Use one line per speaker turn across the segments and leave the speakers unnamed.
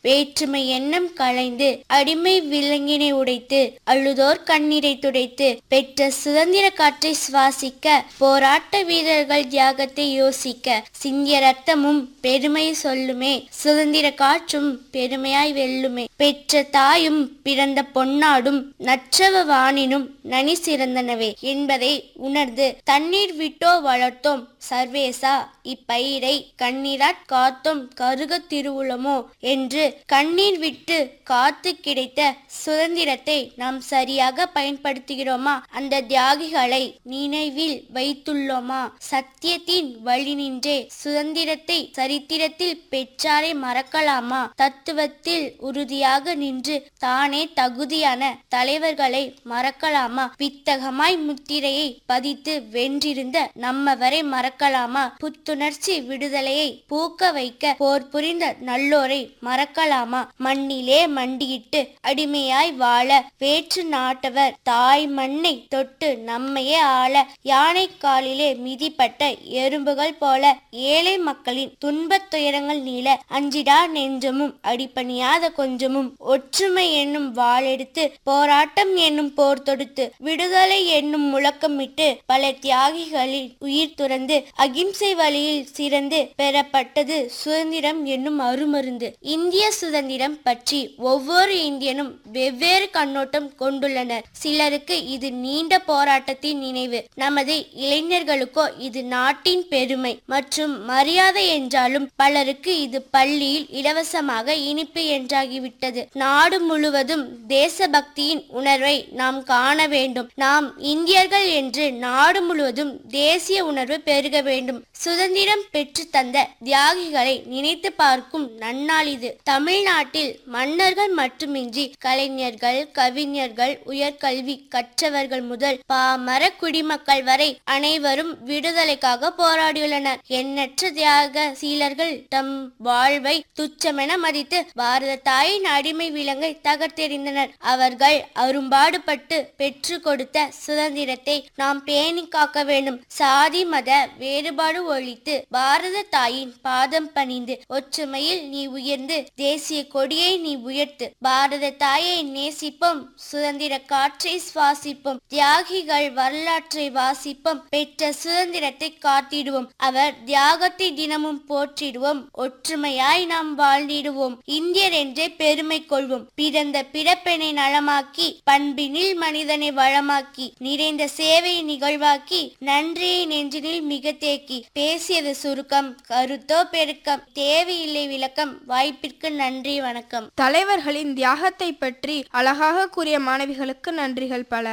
வேற்றுமை எண்ணம் களைந்து அடிமை விலங்கினை உடைத்து அழுதோர் கண்ணீரை துடைத்து பெற்ற சுதந்திர காற்றை சுவாசிக்க போராட்ட வீரர்கள் தியாகத்தை யோசிக்க சிந்திய ரத்தமும் பெருமை சொல்லுமே சுதந்திர காற்றும் பெருமையாய் வெல்லுமே பெற்ற தாயும் பிறந்த பொன்னாடும் நற்றவ வானினும் நனி சிறந்தனவே என்பதை உணர்ந்து தண்ணீர் விட்டோ வளர்த்தோம் சர்வேசா இப்பயிரை கண்ணீராட் காத்தோம் கருக திருவுளமோ என்று கண்ணீர் விட்டு காத்து கிடைத்த சுதந்திரத்தை நாம் சரியாக பயன்படுத்துகிறோமா அந்த தியாகிகளை நினைவில் வைத்துள்ளோமா சத்தியத்தின் வழி நின்றே சுதந்திரத்தை சரித்திரத்தில் பெற்றாரை மறக்கலாமா தத்துவத்தில் உறுதியாக நின்று தானே தகுதியான தலைவர்களை மறக்கலாமா வித்தகமாய் முத்திரையை பதித்து வென்றிருந்த நம்மவரை மறக்கலாமா புத்துணர்ச்சி விடுதலையை பூக்க வைக்க போர் புரிந்த நல்லோரை மறக்கலாமா மண்ணிலே மண்டியிட்டு அடிமையாய் வாழ வேற்று நாட்டவர் தாய் மண்ணை தொட்டு நம்மையே ஆள யானை காலிலே மிதிப்பட்ட எறும்புகள் போல ஏழை மக்களின் துன்பத் துயரங்கள் நீள அஞ்சிடா நெஞ்சமும் அடிப்பணியாத கொஞ்சமும் ஒற்றுமை என்னும் வாளெடுத்து போராட்டம் என்னும் போர் தொடுத்து விடுதலை என்னும் முழக்கமிட்டு பல தியாகிகளில் உயிர் துறந்து அகிம்சை வழியில் சிறந்து பெறப்பட்டது சுதந்திரம் என்னும் அருமருந்து இந்திய சுதந்திரம் பற்றி ஒவ்வொரு இந்தியனும் வெவ்வேறு கண்ணோட்டம் கொண்டுள்ளனர் சிலருக்கு இது நீண்ட போராட்டத்தின் நினைவு நமது இளைஞர்களுக்கோ இது நாட்டின் பெருமை மற்றும் மரியாதை என்றாலும் பலருக்கு இது பள்ளியில் இலவசமாக இனிப்பு என்றாகிவிட்டது நாடு முழுவதும் தேசபக்தியின் உணர்வை நாம் காண வேண்டும் நாம் இந்தியர்கள் என்று நாடு முழுவதும் தேசிய உணர்வு பெருக வேண்டும் சுதந்திரம் பெற்று தந்த தியாகிகளை நினைத்து பார்க்கும் நன்னாள் இது தமிழ்நாட்டில் மன்னர்கள் மட்டுமின்றி கலைஞர்கள் கவிஞர்கள் உயர்கல்வி கற்றவர்கள் முதல் பாமர குடிமக்கள் வரை அனைவரும் விடுதலைக்காக போராடியுள்ளனர் எண்ணற்ற தியாக சீலர்கள் தம் வாழ்வை துச்சமென மதித்து பாரத தாயின் அடிமை விலங்கை தகர்த்தெறிந்தனர் அவர்கள் அரும்பாடுபட்டு பெற்று கொடுத்த சுதந்திரத்தை நாம் பேணி காக்க வேண்டும் சாதி மத வேறுபாடு ஒழித்து பாரத தாயின் பாதம் பணிந்து ஒற்றுமையில் நீ உயர்ந்து தேசிய கொடியை நீ உயர்த்து பாரத தாயை நேசிப்போம் சுதந்திர காற்றை சுவாசிப்போம் தியாகிகள் வரலாற்றை வாசிப்போம் பெற்ற சுதந்திரத்தை காத்திடுவோம் அவர் தியாகத்தை தினமும் போற்றிடுவோம் ஒற்றுமையாய் நாம் வாழ்ந்திடுவோம் இந்தியர் என்றே பெருமை கொள்வோம் பிறந்த பிறப்பெனை நலமாக்கி பண்பினில் மனிதனை வளமாக்கி நிறைந்த சேவை நிகழ்வாக்கி நன்றியை நெஞ்சினில் மிக தேக்கி பேசியது சுருக்கம் கருத்தோ பெருக்கம் தேவையில்லை விளக்கம் வாய்ப்பிற்கு நன்றி வணக்கம்
தலைவர்களின் தியாகத்தை பற்றி அழகாக கூறிய மாணவிகளுக்கு நன்றிகள் பல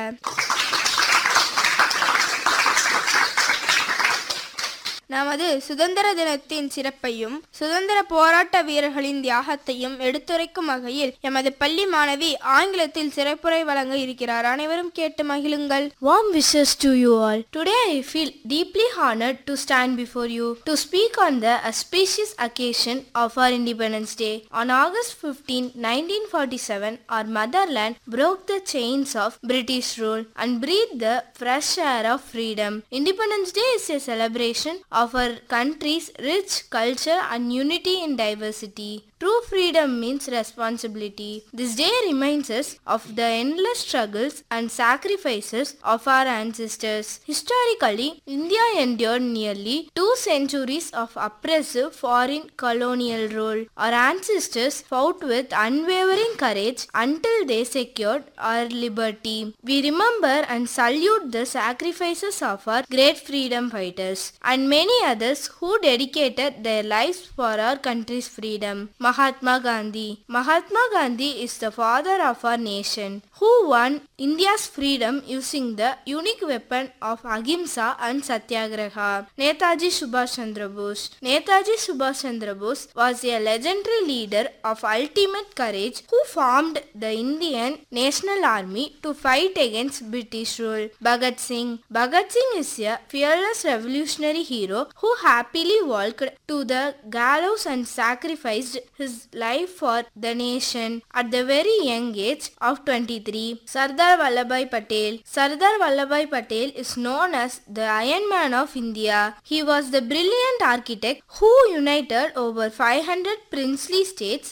நமது சுதந்திர தினத்தின் சிறப்பையும் சுதந்திர போராட்ட வீரர்களின் தியாகத்தையும் எடுத்துரைக்கும் வகையில் எமது பள்ளி மாணவி ஆங்கிலத்தில் சிறப்புரை வழங்க இருக்கிறார் அனைவரும் கேட்டு மகிழுங்கள்
Warm wishes to you all. Today I feel deeply honored to stand before you to speak on the auspicious occasion of our Independence Day. On August 15, 1947, our motherland broke the chains of British rule and breathed the fresh air of freedom. Independence Day is a celebration of our country's rich culture and unity in diversity. True freedom means responsibility. This day reminds us of the endless struggles and sacrifices of our ancestors. Historically, India endured nearly two centuries of oppressive foreign colonial rule. Our ancestors fought with unwavering courage until they secured our liberty. We remember and salute the sacrifices of our great freedom fighters and many others who dedicated their lives for our country's freedom. Mahatma Gandhi. Mahatma Gandhi is the father of our nation, who won India's freedom using the unique weapon of ahimsa and satyagraha. Netaji Subhash Chandra Bose. Netaji Subhash Chandra Bose was a legendary leader of ultimate courage who formed the Indian National Army to fight against British rule. Bhagat Singh. Bhagat Singh is a fearless revolutionary hero who happily walked to the gallows and sacrificed his life for the nation at the very young age of 23. Sardar Vallabhai Patel. Sardar Vallabhai Patel is known as the Iron Man of India. He was the brilliant architect who united over 500 princely states